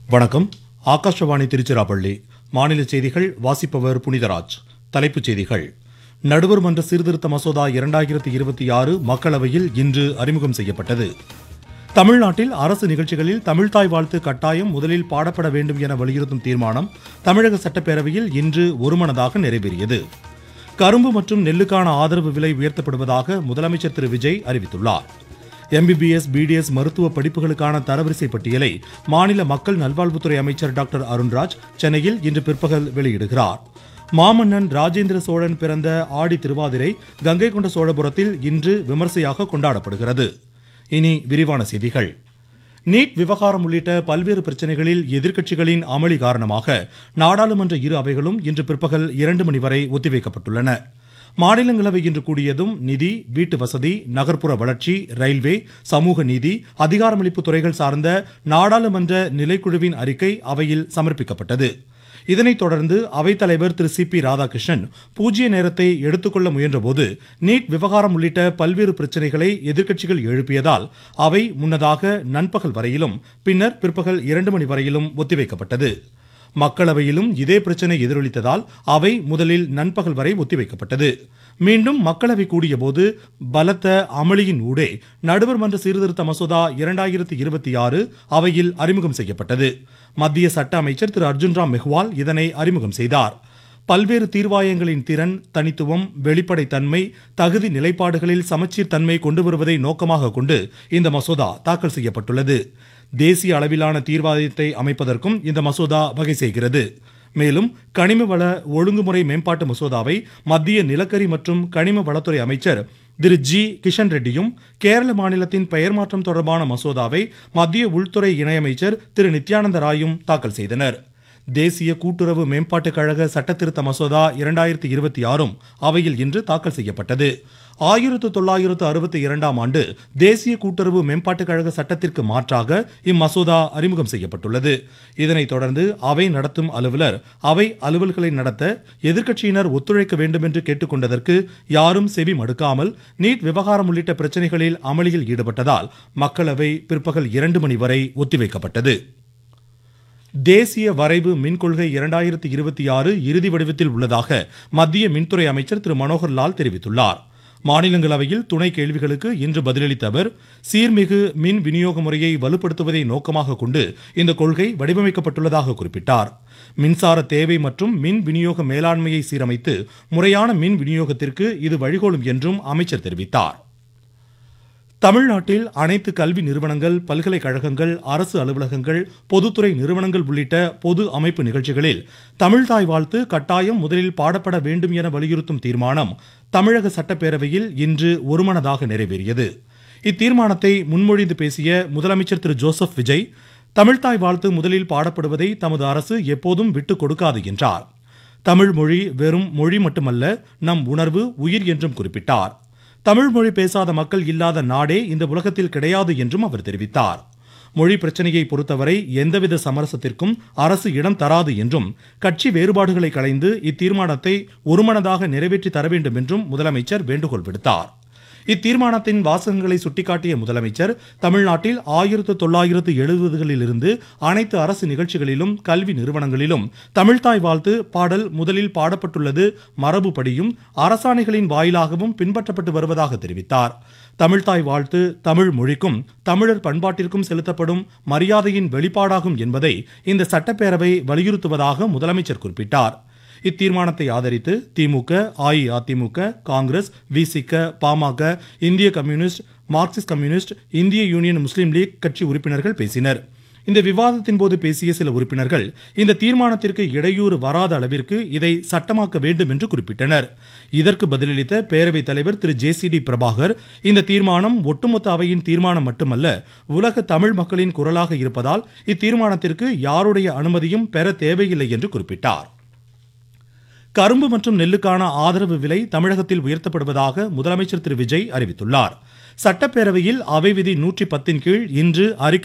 வணக்கம் ஆகாஷவாணி திருச்சிராப்பள்ளி மாநில செய்திகள் வாசிப்பவர் புனிதராஜ் தலைப்புச் செய்திகள் நடுவர் மன்ற சீர்திருத்த மசோதா இரண்டாயிரத்தி இருபத்தி ஆறு மக்களவையில் இன்று அறிமுகம் செய்யப்பட்டது தமிழ்நாட்டில் அரசு நிகழ்ச்சிகளில் தமிழ்தாய் வாழ்த்து கட்டாயம் முதலில் பாடப்பட வேண்டும் என வலியுறுத்தும் தீர்மானம் தமிழக சட்டப்பேரவையில் இன்று ஒருமனதாக நிறைவேறியது கரும்பு மற்றும் நெல்லுக்கான ஆதரவு விலை உயர்த்தப்படுவதாக முதலமைச்சர் திரு விஜய் அறிவித்துள்ளார் எம்பிபிஎஸ் பிடிஎஸ் மருத்துவ படிப்புகளுக்கான தரவரிசை பட்டியலை மாநில மக்கள் நல்வாழ்வுத்துறை அமைச்சர் டாக்டர் அருண்ராஜ் சென்னையில் இன்று பிற்பகல் வெளியிடுகிறார் மாமன்னன் ராஜேந்திர சோழன் பிறந்த ஆடி திருவாதிரை கங்கை கொண்ட சோழபுரத்தில் இன்று விமர்சையாக கொண்டாடப்படுகிறது இனி விரிவான செய்திகள் நீட் விவகாரம் உள்ளிட்ட பல்வேறு பிரச்சனைகளில் எதிர்க்கட்சிகளின் அமளி காரணமாக நாடாளுமன்ற இரு அவைகளும் இன்று பிற்பகல் இரண்டு மணி வரை ஒத்திவைக்கப்பட்டுள்ளன மாநிலங்களவை இன்று கூடியதும் நிதி வீட்டு வசதி நகர்ப்புற வளர்ச்சி ரயில்வே சமூக நீதி அதிகாரமளிப்பு துறைகள் சார்ந்த நாடாளுமன்ற நிலைக்குழுவின் அறிக்கை அவையில் சமர்ப்பிக்கப்பட்டது இதனைத் தொடர்ந்து அவைத்தலைவர் திரு சி பி ராதாகிருஷ்ணன் பூஜ்ய நேரத்தை எடுத்துக்கொள்ள முயன்றபோது நீட் விவகாரம் உள்ளிட்ட பல்வேறு பிரச்சனைகளை எதிர்க்கட்சிகள் எழுப்பியதால் அவை முன்னதாக நண்பகல் வரையிலும் பின்னர் பிற்பகல் இரண்டு மணி வரையிலும் ஒத்திவைக்கப்பட்டது மக்களவையிலும் இதே பிரச்சனை எதிரொலித்ததால் அவை முதலில் நண்பகல் வரை ஒத்திவைக்கப்பட்டது மீண்டும் மக்களவை கூடியபோது பலத்த அமளியின் ஊடே நடுவர் மன்ற சீர்திருத்த மசோதா இரண்டாயிரத்தி இருபத்தி ஆறு அவையில் அறிமுகம் செய்யப்பட்டது மத்திய சட்ட அமைச்சர் திரு அர்ஜுன் ராம் மெஹ்வால் இதனை அறிமுகம் செய்தார் பல்வேறு தீர்வாயங்களின் திறன் தனித்துவம் வெளிப்படைத்தன்மை தகுதி நிலைப்பாடுகளில் சமச்சீர் தன்மை கொண்டு வருவதை நோக்கமாக கொண்டு இந்த மசோதா தாக்கல் செய்யப்பட்டுள்ளது தேசிய அளவிலான தீர்வாயத்தை அமைப்பதற்கும் இந்த மசோதா வகை செய்கிறது மேலும் கனிம வள ஒழுங்குமுறை மேம்பாட்டு மசோதாவை மத்திய நிலக்கரி மற்றும் கனிம வளத்துறை அமைச்சர் திரு ஜி கிஷன் ரெட்டியும் கேரள மாநிலத்தின் பெயர் மாற்றம் தொடர்பான மசோதாவை மத்திய உள்துறை இணையமைச்சர் திரு நித்யானந்த ராயும் தாக்கல் செய்தனர் தேசிய கூட்டுறவு மேம்பாட்டுக் கழக சட்டத்திருத்த மசோதா இரண்டாயிரத்தி இருபத்தி ஆறும் அவையில் இன்று தாக்கல் செய்யப்பட்டது ஆயிரத்து தொள்ளாயிரத்து அறுபத்தி இரண்டாம் ஆண்டு தேசிய கூட்டுறவு மேம்பாட்டுக் கழக சட்டத்திற்கு மாற்றாக இம்மசோதா அறிமுகம் செய்யப்பட்டுள்ளது இதனைத் தொடர்ந்து அவை நடத்தும் அலுவலர் அவை அலுவல்களை நடத்த எதிர்க்கட்சியினர் ஒத்துழைக்க வேண்டும் என்று கேட்டுக்கொண்டதற்கு யாரும் செவி மடுக்காமல் நீட் விவகாரம் உள்ளிட்ட பிரச்சனைகளில் அமளியில் ஈடுபட்டதால் மக்களவை பிற்பகல் இரண்டு மணி வரை ஒத்திவைக்கப்பட்டது தேசிய வரைவு மின் கொள்கை இரண்டாயிரத்தி இருபத்தி ஆறு இறுதி வடிவத்தில் உள்ளதாக மத்திய மின்துறை அமைச்சர் திரு மனோகர் லால் தெரிவித்துள்ளார் மாநிலங்களவையில் துணை கேள்விகளுக்கு இன்று பதிலளித்த அவர் சீர்மிகு மின் விநியோக முறையை வலுப்படுத்துவதை நோக்கமாக கொண்டு இந்த கொள்கை வடிவமைக்கப்பட்டுள்ளதாக குறிப்பிட்டார் மின்சார தேவை மற்றும் மின் விநியோக மேலாண்மையை சீரமைத்து முறையான மின் விநியோகத்திற்கு இது வழிகோலும் என்றும் அமைச்சர் தெரிவித்தார் தமிழ்நாட்டில் அனைத்து கல்வி நிறுவனங்கள் பல்கலைக்கழகங்கள் அரசு அலுவலகங்கள் பொதுத்துறை நிறுவனங்கள் உள்ளிட்ட பொது அமைப்பு நிகழ்ச்சிகளில் தமிழ்தாய் வாழ்த்து கட்டாயம் முதலில் பாடப்பட வேண்டும் என வலியுறுத்தும் தீர்மானம் தமிழக சட்டப்பேரவையில் இன்று ஒருமனதாக நிறைவேறியது இத்தீர்மானத்தை முன்மொழிந்து பேசிய முதலமைச்சர் திரு ஜோசப் விஜய் தமிழ்தாய் வாழ்த்து முதலில் பாடப்படுவதை தமது அரசு எப்போதும் விட்டுக் கொடுக்காது என்றார் தமிழ் மொழி வெறும் மொழி மட்டுமல்ல நம் உணர்வு உயிர் என்றும் குறிப்பிட்டார் தமிழ் மொழி பேசாத மக்கள் இல்லாத நாடே இந்த உலகத்தில் கிடையாது என்றும் அவர் தெரிவித்தார் மொழி பிரச்சனையை பொறுத்தவரை எந்தவித சமரசத்திற்கும் அரசு இடம் தராது என்றும் கட்சி வேறுபாடுகளை களைந்து இத்தீர்மானத்தை ஒருமனதாக நிறைவேற்றி தர வேண்டும் என்றும் முதலமைச்சர் வேண்டுகோள் விடுத்தார் இத்தீர்மானத்தின் வாசகங்களை சுட்டிக்காட்டிய முதலமைச்சர் தமிழ்நாட்டில் ஆயிரத்து தொள்ளாயிரத்து எழுபதுகளிலிருந்து அனைத்து அரசு நிகழ்ச்சிகளிலும் கல்வி நிறுவனங்களிலும் தமிழ்தாய் வாழ்த்து பாடல் முதலில் பாடப்பட்டுள்ளது மரபுப்படியும் அரசாணைகளின் வாயிலாகவும் பின்பற்றப்பட்டு வருவதாக தெரிவித்தார் தமிழ்தாய் வாழ்த்து தமிழ் மொழிக்கும் தமிழர் பண்பாட்டிற்கும் செலுத்தப்படும் மரியாதையின் வெளிப்பாடாகும் என்பதை இந்த சட்டப்பேரவை வலியுறுத்துவதாக முதலமைச்சர் குறிப்பிட்டார் இத்தீர்மானத்தை ஆதரித்து திமுக அஇஅதிமுக காங்கிரஸ் விசிக பாமக இந்திய கம்யூனிஸ்ட் மார்க்சிஸ்ட் கம்யூனிஸ்ட் இந்திய யூனியன் முஸ்லீம் லீக் கட்சி உறுப்பினர்கள் பேசினர் இந்த விவாதத்தின் போது பேசிய சில உறுப்பினர்கள் இந்த தீர்மானத்திற்கு இடையூறு வராத அளவிற்கு இதை சட்டமாக்க வேண்டும் என்று குறிப்பிட்டனர் இதற்கு பதிலளித்த பேரவைத் தலைவர் Thiru J C D Prabhakar இந்த தீர்மானம் ஒட்டுமொத்த அவையின் தீர்மானம் மட்டுமல்ல உலக தமிழ் மக்களின் குரலாக இருப்பதால் இத்தீர்மானத்திற்கு யாருடைய அனுமதியும் பெற தேவையில்லை என்று குறிப்பிட்டார் கரும்பு மற்றும் நெல்லுக்கான ஆதரவு விலை தமிழகத்தில் உயர்த்தப்படுவதாக முதலமைச்சர் திரு விஜய் அறிவித்துள்ளார் சட்டப்பேரவையில் அவை விதி நூற்றி பத்தின் கீழ் இன்று அறிக்கை